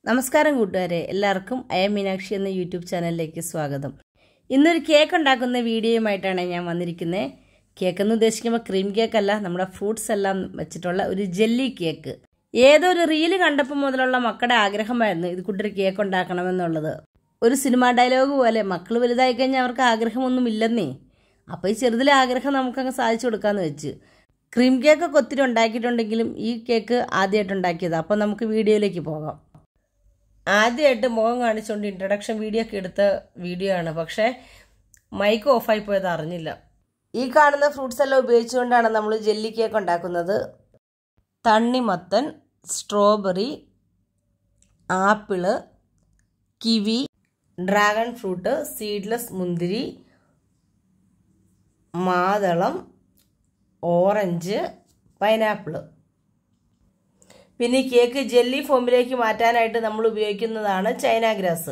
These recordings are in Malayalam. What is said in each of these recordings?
നമസ്കാരം കൂട്ടുകാരെ എല്ലാവർക്കും അയ മീനാക്ഷി എന്ന യൂട്യൂബ് ചാനലിലേക്ക് സ്വാഗതം ഇന്നൊരു കേക്ക് ഉണ്ടാക്കുന്ന വീഡിയോയുമായിട്ടാണ് ഞാൻ വന്നിരിക്കുന്നത് കേക്ക് എന്ന് ഉദ്ദേശിക്കുമ്പോൾ ക്രീം കേക്ക് അല്ല നമ്മുടെ ഫ്രൂട്ട്സ് എല്ലാം വെച്ചിട്ടുള്ള ഒരു ജെല്ലി കേക്ക് ഏതോ ഒരു റീല് കണ്ടപ്പോൾ മുതലുള്ള മക്കളുടെ ആഗ്രഹമായിരുന്നു ഇത് കൂട്ടൊരു കേക്ക് ഉണ്ടാക്കണമെന്നുള്ളത് ഒരു സിനിമാ ഡയലോഗ് പോലെ മക്കൾ വലുതായി കഴിഞ്ഞാൽ അവർക്ക് ആഗ്രഹമൊന്നും ഇല്ലെന്നേ അപ്പോൾ ഈ ചെറുതിലെ ആഗ്രഹം നമുക്കങ്ങ് സാധിച്ചു കൊടുക്കാമെന്ന് വെച്ച് ക്രീം കേക്കൊക്കെ ഒത്തിരി ഉണ്ടാക്കിയിട്ടുണ്ടെങ്കിലും ഈ കേക്ക് ആദ്യമായിട്ട് ഉണ്ടാക്കിയത് അപ്പോൾ നമുക്ക് വീഡിയോയിലേക്ക് പോകാം ആദ്യമായിട്ട് മുഖം കാണിച്ചുകൊണ്ട് ഇൻട്രഡക്ഷൻ വീഡിയോ ഒക്കെ എടുത്ത വീഡിയോ ആണ് പക്ഷേ മൈക്ക് ഓഫായി പോയത് അറിഞ്ഞില്ല ഈ കാണുന്ന ഫ്രൂട്ട്സ് എല്ലാം ഉപയോഗിച്ചുകൊണ്ടാണ് നമ്മൾ ജെല്ലി കേക്ക് ഉണ്ടാക്കുന്നത് തണ്ണിമത്തൻ strawberry apple kiwi dragon fruit seedless മുന്തിരി മാതളം ഓറഞ്ച് പൈനാപ്പിള് പിന്നെ ഈ കേക്ക് ജെല്ലി ഫോമിലേക്ക് മാറ്റാനായിട്ട് നമ്മൾ ഉപയോഗിക്കുന്നതാണ് ചൈന ഗ്രാസ്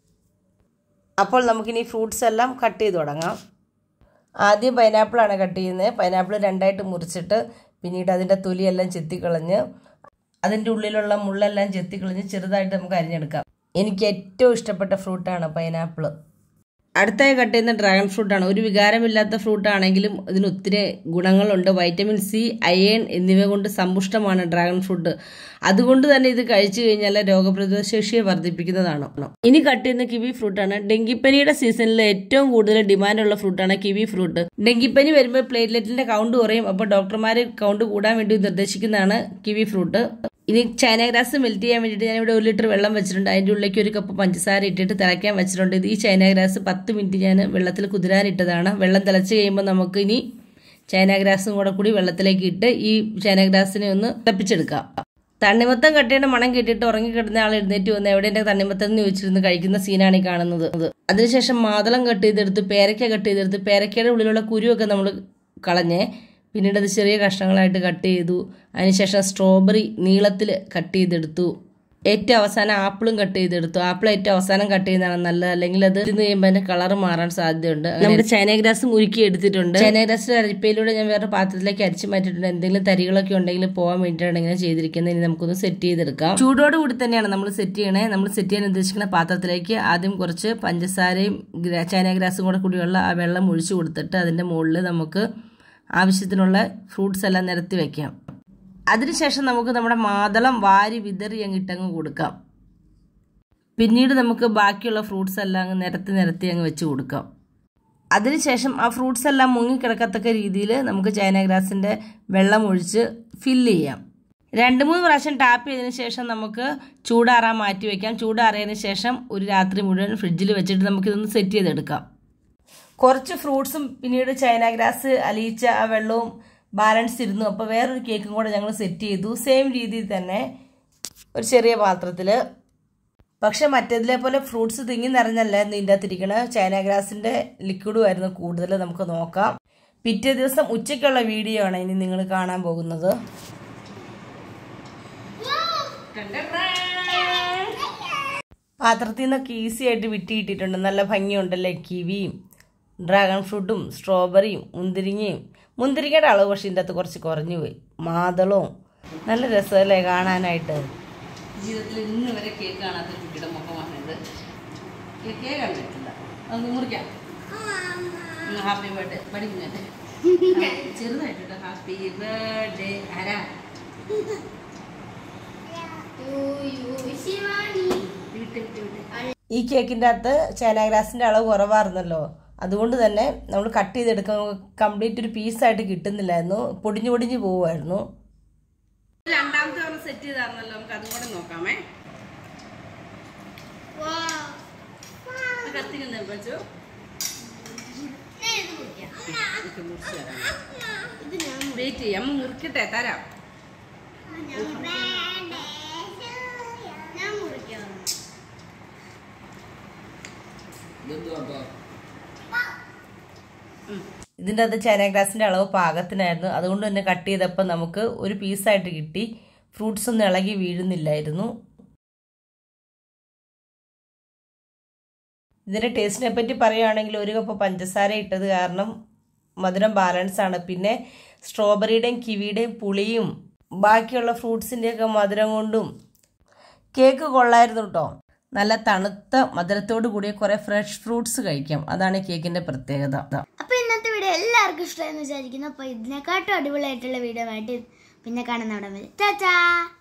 അപ്പോൾ നമുക്കിനി ഫ്രൂട്ട്സ് എല്ലാം കട്ട് ചെയ്ത് തുടങ്ങാം ആദ്യം പൈനാപ്പിളാണ് കട്ട് ചെയ്യുന്നത് പൈനാപ്പിൾ രണ്ടായിട്ട് മുറിച്ചിട്ട് പിന്നീട് അതിൻ്റെ തൊലിയെല്ലാം ചെത്തിക്കളഞ്ഞ് അതിൻ്റെ ഉള്ളിലുള്ള മുള്ളെല്ലാം ചെത്തിക്കളഞ്ഞ് ചെറുതായിട്ട് നമുക്ക് അരിഞ്ഞെടുക്കാം എനിക്ക് ഏറ്റവും ഇഷ്ടപ്പെട്ട ഫ്രൂട്ടാണ് പൈനാപ്പിൾ അടുത്തായി കട്ട് ചെയ്യുന്ന ഡ്രാഗൺ ഫ്രൂട്ടാണ് ഒരു വികാരമില്ലാത്ത ഫ്രൂട്ട് ആണെങ്കിലും ഇതിന് ഒത്തിരി ഗുണങ്ങളുണ്ട് വൈറ്റമിൻ സി അയേൺ എന്നിവ കൊണ്ട് സമ്പുഷ്ടമാണ് ഡ്രാഗൺ ഫ്രൂട്ട് അതുകൊണ്ട് തന്നെ ഇത് കഴിച്ചു കഴിഞ്ഞാൽ രോഗപ്രതിരോധ ശേഷിയെ വർദ്ധിപ്പിക്കുന്നതാണ് ഇനി കട്ട് ചെയ്യുന്ന കിവി ഫ്രൂട്ടാണ് ഡെങ്കിപ്പനിയുടെ സീസണിൽ ഏറ്റവും കൂടുതൽ ഡിമാൻഡുള്ള ഫ്രൂട്ടാണ് കിവി ഫ്രൂട്ട് ഡെങ്കിപ്പനി വരുമ്പോൾ പ്ലേറ്റ്ലെറ്റിന്റെ കൗണ്ട് കുറയും അപ്പോൾ ഡോക്ടർമാർ കൗണ്ട് കൂടാൻ വേണ്ടി നിർദ്ദേശിക്കുന്നതാണ് കിവി ഫ്രൂട്ട് ഇനി ചൈന ഗ്രാസ് മെൽറ്റ് ചെയ്യാൻ വേണ്ടിയിട്ട് ഞാനിവിടെ ഒരു ലിറ്റർ വെള്ളം വെച്ചിട്ടുണ്ട് അതിൻ്റെ ഉള്ളിലേക്ക് ഒരു കപ്പ് പഞ്ചസാര ഇട്ടിട്ട് തിളയ്ക്കാൻ വെച്ചിട്ടുണ്ട് ഇത് ഈ ചൈന ഗ്രാസ് പത്ത് മിനിറ്റ് ഞാൻ വെള്ളത്തിൽ കുതിരാനിട്ടതാണ് വെള്ളം തിളച്ച് കഴിയുമ്പോൾ നമുക്ക് ഇനി ചൈന ഗ്രാസും കൂടെ കൂടി വെള്ളത്തിലേക്ക് ഇട്ട് ഈ ചൈന ഗ്രാസിനെ ഒന്ന് തിളപ്പിച്ചെടുക്കാം തണ്ണിമത്തം കട്ടിയുടെ മണം കേട്ടിട്ട് ഉറങ്ങിക്കിടന്ന ആൾ എഴുന്നേറ്റ് വന്ന് എവിടെ എൻ്റെ തണ്ണിമത്തം എന്ന് ചോദിച്ചിരുന്ന് കഴിക്കുന്ന സീനാണ് ഈ കാണുന്നത് അതിനുശേഷം മാതളം കട്ട് ചെയ്തെടുത്ത് പേരയ്ക്ക കട്ട് ചെയ്തെടുത്ത് പേരയ്ക്കയുടെ ഉള്ളിലുള്ള കുരുവൊക്കെ നമ്മൾ കളഞ്ഞേ പിന്നീട് അത് ചെറിയ കഷ്ണങ്ങളായിട്ട് കട്ട് ചെയ്തു അതിനുശേഷം സ്ട്രോബെറി നീളത്തിൽ കട്ട് ചെയ്തെടുത്തു ഏറ്റവും അവസാനം ആപ്പിളും കട്ട് ചെയ്തെടുത്തു ആപ്പിൾ ഏറ്റവും അവസാനം കട്ട് ചെയ്യുന്നതാണ് നല്ലത് അല്ലെങ്കിൽ അത് ഇരുന്ന് കഴിയുമ്പോൾ അതിന്റെ കളർ മാറാൻ സാധ്യതയുണ്ട് നമ്മുടെ ചൈന ഗ്രാസും ഉരുക്കി എടുത്തിട്ടുണ്ട് ചൈന ഗ്രാസിന്റെ അരിപ്പയിലൂടെ ഞാൻ വേറെ പാത്രത്തിലേക്ക് അരിച്ചു മാറ്റിയിട്ടുണ്ട് എന്തെങ്കിലും തരികളൊക്കെ ഉണ്ടെങ്കിൽ പോകാൻ വേണ്ടിയിട്ടാണ് ഇങ്ങനെ ചെയ്തിരിക്കുന്നത് ഇനി നമുക്കൊന്ന് സെറ്റ് ചെയ്തെടുക്കാം ചൂടോട് കൂടി തന്നെയാണ് നമ്മൾ സെറ്റ് ചെയ്യണേ നമ്മൾ സെറ്റ് ചെയ്യാൻ ഉദ്ദേശിക്കുന്ന പാത്രത്തിലേക്ക് ആദ്യം കുറച്ച് പഞ്ചസാരയും ചൈന ഗ്രാസും കൂടെ കൂടിയുള്ള ആ വെള്ളം ഒഴിച്ചു കൊടുത്തിട്ട് അതിന്റെ മുകളിൽ നമുക്ക് ആവശ്യത്തിനുള്ള ഫ്രൂട്ട്സ് എല്ലാം നിരത്തി വെക്കാം അതിനുശേഷം നമുക്ക് നമ്മുടെ മാതളം വാരി വിതറി അങ്ങ് ഇട്ടങ്ങ് കൊടുക്കാം പിന്നീട് നമുക്ക് ബാക്കിയുള്ള ഫ്രൂട്ട്സ് എല്ലാം അങ്ങ് നിരത്തി നിരത്തി അങ്ങ് വെച്ച് കൊടുക്കാം അതിനുശേഷം ആ ഫ്രൂട്ട്സ് എല്ലാം മുങ്ങിക്കിടക്കത്തക്ക രീതിയിൽ നമുക്ക് ചൈന ഗ്രാസിൻ്റെ വെള്ളം ഒഴിച്ച് ഫില്ല് ചെയ്യാം രണ്ട് മൂന്ന് പ്രാവശ്യം ടാപ്പ് ചെയ്തതിന് ശേഷം നമുക്ക് ചൂടാറാൻ മാറ്റി വയ്ക്കാം ചൂടാറിയതിന് ശേഷം ഒരു രാത്രി മുഴുവൻ ഫ്രിഡ്ജിൽ വെച്ചിട്ട് നമുക്കിതൊന്ന് സെറ്റ് ചെയ്തെടുക്കാം കുറച്ച് ഫ്രൂട്ട്സും പിന്നീട് ചൈന ഗ്രാസ് അലിയിച്ച ആ വെള്ളവും ബാലൻസ് ഇരുന്നു അപ്പോൾ വേറൊരു കേക്കും കൂടെ ഞങ്ങൾ സെറ്റ് ചെയ്തു സെയിം രീതിയിൽ തന്നെ ഒരു ചെറിയ പാത്രത്തിൽ പക്ഷെ മറ്റേതിലെ പോലെ ഫ്രൂട്ട്സ് തിങ്ങി നിറഞ്ഞല്ലായിരുന്നു ഇതിൻ്റെ അകത്തിരിക്കണത് ചൈന ഗ്രാസിൻ്റെ ലിക്വിഡും ആയിരുന്നു കൂടുതൽ നമുക്ക് നോക്കാം പിറ്റേ ദിവസം ഉച്ചയ്ക്കുള്ള വീഡിയോ ആണ് ഇനി നിങ്ങൾ കാണാൻ പോകുന്നത് പാത്രത്തിൽ നിന്നൊക്കെ ഈസി ആയിട്ട് വിട്ടിയിട്ടിട്ടുണ്ട് നല്ല ഭംഗിയുണ്ടല്ലേ കിവിയും ഡ്രാഗൺ ഫ്രൂട്ടും സ്ട്രോബെറിയും മുന്തിരിങ്ങയും മുന്തിരിങ്ങയുടെ അളവ് പക്ഷേ ഇതിൻ്റെ അകത്ത് കുറച്ച് കുറഞ്ഞു പോയി മാതളവും നല്ല രസമല്ലേ കാണാനായിട്ട് ജീവിതത്തിൽ ഇന്ന് വരെ കേക്ക് കാണാത്ത കുട്ടിയുടെ മുഖമാണിത് കേക്ക് കണ്ടിട്ടില്ല അത് മുറിക്കാം ഹാപ്പി ബർത്ത്ഡേ പഠിക്കുന്നുണ്ട് ചെറുതായിട്ടുണ്ട് ഹാപ്പി ബർത്ത്ഡേ ആരാ ഈ കേക്കിൻ്റെ അകത്ത് ചൈന ഗ്രാസിൻ്റെ അളവ് കുറവായിരുന്നല്ലോ അതുകൊണ്ട് തന്നെ നമ്മൾ കട്ട് ചെയ്തെടുക്കുമ്പോൾ കംപ്ലീറ്റ് ഒരു പീസായിട്ട് കിട്ടുന്നില്ലായിരുന്നു പൊടിഞ്ഞു പൊടിഞ്ഞു പോവുമായിരുന്നു രണ്ടാമത്തെ തവണ സെറ്റ് ചെയ്തായിരുന്നല്ലോ നമുക്ക് അതും കൂടെ നോക്കാമേ കത്തിക്ക് നിർമ്മിച്ചു വെയിറ്റ് ചെയ്യാം മുറിക്കട്ടെ തരാം ഇതിൻ്റെ അകത്ത് ചൈന ഗ്രാസിൻ്റെ അളവ് പാകത്തിനായിരുന്നു അതുകൊണ്ട് തന്നെ കട്ട് ചെയ്തപ്പോൾ നമുക്ക് ഒരു പീസായിട്ട് കിട്ടി ഫ്രൂട്ട്സ് ഒന്നും ഇളകി വീഴുന്നില്ലായിരുന്നു ഇതിൻ്റെ ടേസ്റ്റിനെ പറ്റി പറയുകയാണെങ്കിൽ ഒരു കപ്പ് പഞ്ചസാര ഇട്ടത് കാരണം മധുരം ബാലൻസ് ആണ് പിന്നെ സ്ട്രോബെറിയുടെയും കിവിയുടെയും പുളിയും ബാക്കിയുള്ള ഫ്രൂട്ട്സിൻ്റെയൊക്കെ മധുരം കൊണ്ടും കേക്ക് കൊള്ളായിരുന്നു കേട്ടോ നല്ല തണുത്ത മധുരത്തോട് കൂടിയ കുറേ ഫ്രഷ് ഫ്രൂട്ട്സ് കഴിക്കാം അതാണ് ഈ കേക്കിൻ്റെ പ്രത്യേകത അപ്പൊ ഇന്നത്തെ വീഡിയോ എല്ലാവർക്കും ഇഷ്ടമായെന്ന് വിചാരിക്കുന്നു അപ്പൊ ഇതിനെക്കാട്ടും അടിപൊളിയായിട്ടുള്ള വീഡിയോ ആയിട്ട് പിന്നെ കാണുന്ന അവിടെ വരെ ചാച്ചാ